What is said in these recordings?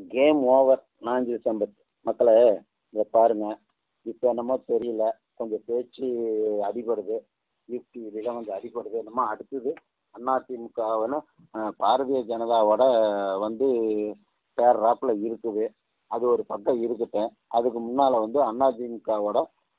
game over Nanjil Sampath மக்களே இதை பாருங்கள் இப்போ என்னமோ தெரியல கொஞ்சம் பேச்சு அடிபடுது யுக்தி இதெல்லாம் கொஞ்சம் அடிபடுது என்னமோ அடுத்தது அதிமுகவுன்னு பாரதிய ஜனதாவோட வந்து சேர்றாப்புல இருக்குது அது ஒரு பக்கம் இருக்கட்டும் அதுக்கு முன்னால் வந்து அதிமுகவோட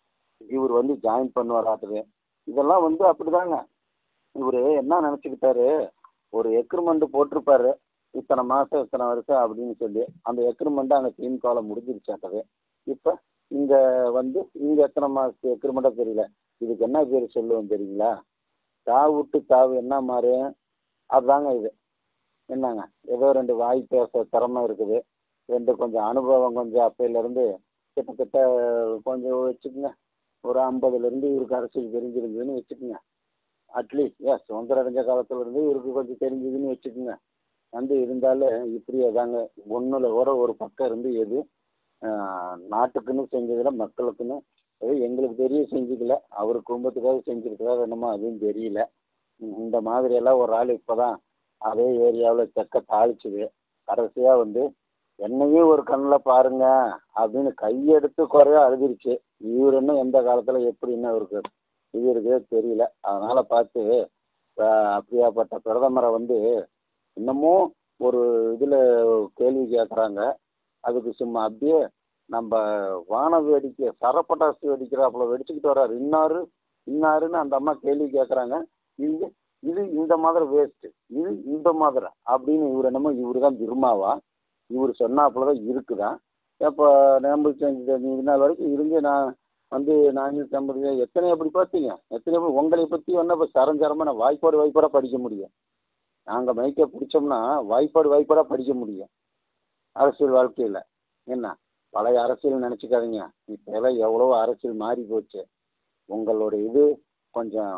இவர் வந்து ஜாயின் பண்ணுவாராட்டுது இதெல்லாம் வந்து அப்படிதாங்க இவர் என்ன நினச்சிக்கிட்டாரு ஒரு எக்ரிமெண்ட் போட்டிருப்பாரு இத்தனை மாதம் இத்தனை வருஷம் அப்படின்னு சொல்லி அந்த எக்ரிமெண்ட் அங்கே திமுகவில் முடிஞ்சிருச்சாட்டது இப்போ இங்கே வந்து இங்கே எத்தனை மாதத்து எக்ரிமெண்ட்டாக தெரியல இதுக்கு என்ன பேர் சொல்லுவோம் தெரியுங்களா தாவு விட்டு தாவு என்ன மாறு அதுதாங்க இது என்னங்க ஏதோ ரெண்டு வாய் பேச திறமை இருக்குது ரெண்டு கொஞ்சம் அனுபவம் கொஞ்சம் அப்பையிலேருந்து கிட்டத்தட்ட கொஞ்சம் வச்சுக்கோங்க ஒரு ஐம்பதுலேருந்து இவருக்கு அரசியல் தெரிஞ்சிருந்ததுன்னு வச்சுக்கோங்க அட்லீஸ்ட் ஏன் சுதந்திரம் அடைஞ்ச காலத்துலேருந்து இவருக்கு கொஞ்சம் தெரிஞ்சதுன்னு வச்சுக்கோங்க வந்து இருந்தாலும் இப்படியே தாங்க ஒன்றில் கூட ஒரு பக்கம் இருந்து எது நாட்டுக்குன்னு செஞ்சதில் மக்களுக்குன்னு ஏதோ எங்களுக்கு தெரிய செஞ்சுக்கல அவர் குடும்பத்துக்காக செஞ்சுருக்கிறாரு என்னமோ அதுவும் தெரியல இந்த மாதிரியெல்லாம் ஒரு ஆள் இப்போ தான் அதே ஏரியாவில் செக்க தாளிச்சுது கடைசியாக வந்து என்னையும் ஒரு கண்ணில் பாருங்க அப்படின்னு கையெடுத்து குறைய அழுதுருச்சு இவர் இன்னும் எந்த காலத்தில் எப்படின்னு அவருக்கு இது இருக்கே தெரியல அதனால் பார்த்து அப்படியாப்பட்ட பிரதமரை வந்து இன்னமும் ஒரு இதில் கேள்வி கேட்குறாங்க அதுக்கு சும்மா அப்படியே நம்ம வான வேடிக்கை சரப்பட்டாசு வெடிக்கிறாப்புல வெடிச்சுக்கிட்டு வர்றாரு இன்னாரு இன்னாருன்னு அந்த அம்மா கேள்வி கேட்குறாங்க இது இது இந்த மாதிரி வேஸ்ட்டு இது இந்த மாதிரி அப்படின்னு இவர் என்னமோ இவர் தான் திருமாவா இவர் சொன்னாப்புல தான் இருக்குதான் இப்போ நேம்பு செஞ்சு இது நாள் வரைக்கும் இருந்து நான் வந்து நானூற்றி ஐம்பது எத்தனை எப்படி பார்த்தீங்க எத்தனை எப்படி உங்களை பற்றி ஒன்றும் இப்போ சரஞ்சரமாக நான் வாய்ப்பாடு வாய்ப்பாடாக படிக்க முடியும் நாங்கள் மைக்கை பிடிச்சோம்னா வாய்ப்பாடு வாய்ப்பாடாக படிக்க முடியும் அரசியல் வாழ்க்கையில் என்ன பழைய அரசியல் நினச்சிக்காதீங்க இப்போலாம் எவ்வளோ அரசியல் மாறி போச்சு உங்களோட இது கொஞ்சம்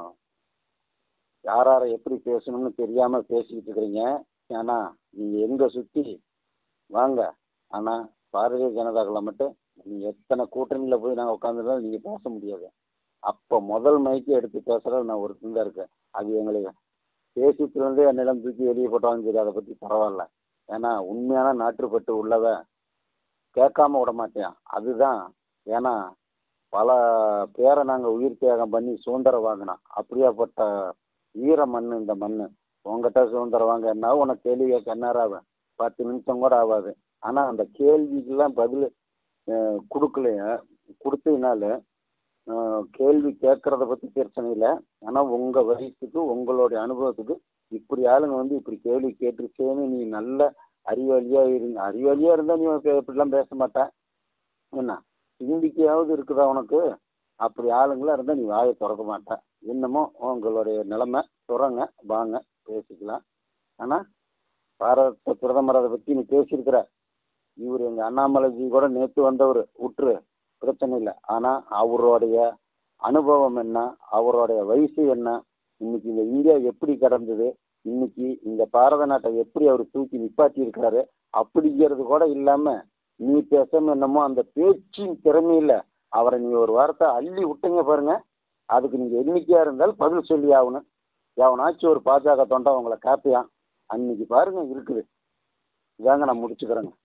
யார் யாரை எப்படி பேசணும்னு தெரியாமல் பேசிக்கிட்டு இருக்கிறீங்க ஏன்னா நீங்கள் எங்கே சுற்றி வாங்க ஆனால் பாரதிய ஜனதாக்களை மட்டும் நீங்கள் எத்தனை கூட்டணியில் போய் நாங்கள் உட்காந்துருந்தாலும் நீங்கள் பேச முடியாது அப்போ முதல் மைக்கு எடுத்து பேசுகிறது நான் ஒரு தான் இருக்கேன் அது எங்களுக்கு பேசிட்டுலேருந்தே என்னிடம் தூக்கி வெளியே போட்டாலும் சரி அதை பற்றி பரவாயில்ல ஏன்னா உண்மையான நாட்டுப்பட்டு உள்ளவன் கேட்காம விட மாட்டேன் அதுதான் ஏன்னா பல பேரை நாங்கள் உயிர் தியாகம் பண்ணி சுதந்திரம் வாங்கினோம் அப்படியாப்பட்ட வீர மண் இந்த மண் உங்ககிட்ட சுதந்திரம் வாங்க என்ன உனக்கு கேள்வி கேட்க என்ன ஆகும் பத்து நிமிஷம் கூட ஆகாது ஆனால் அந்த கேள்விக்கெல்லாம் பதில் கொடுக்கலைய கொடுத்ததுனால கேள்வி கேட்குறத பற்றி பிரச்சனை இல்லை ஆனால் உங்கள் வயசுக்கு உங்களுடைய அனுபவத்துக்கு இப்படி ஆளுங்க வந்து இப்படி கேள்வி கேட்டுருச்சேன்னு நீ நல்ல அறிவாளியாக இருங்க அறிவாளியாக இருந்தால் நீ இப்படிலாம் பேச மாட்டேன் என்ன சிந்திக்கையாவது இருக்குதா உனக்கு அப்படி ஆளுங்களாக இருந்தால் நீ வாயை திறக்க மாட்டேன் இன்னமும் உங்களுடைய நிலமை துறங்க வாங்க பேசிக்கலாம் ஆனால் பாரத பிரதமர் அதை பற்றி நீ பேசியிருக்கிற இவர் எங்கள் அண்ணாமலைஜி கூட நேற்று வந்தவர் விட்டுரு பிரச்சனை இல்லை ஆனால் அவருடைய அனுபவம் என்ன அவருடைய வயசு என்ன இன்னைக்கு இந்த இந்தியா எப்படி கடந்தது இன்னைக்கு இந்த பாரத நாட்டை எப்படி அவர் தூக்கி நிப்பாட்டி இருக்கிறாரு அப்படிங்கிறது கூட இல்லாமல் நீ பேசாம என்னமோ அந்த பேச்சின் திறமையில் அவரை நீ ஒரு வாரத்தை அள்ளி விட்டுங்க பாருங்க அதுக்கு நீங்கள் எண்ணிக்கையாக இருந்தாலும் பதில் சொல்லி ஆகணும் எவனாச்சும் ஒரு பாஜக தொண்டை உங்களை காப்பியான் அன்னைக்கு பாருங்க இருக்குது இதாங்க நான் முடிச்சுக்கிறேங்க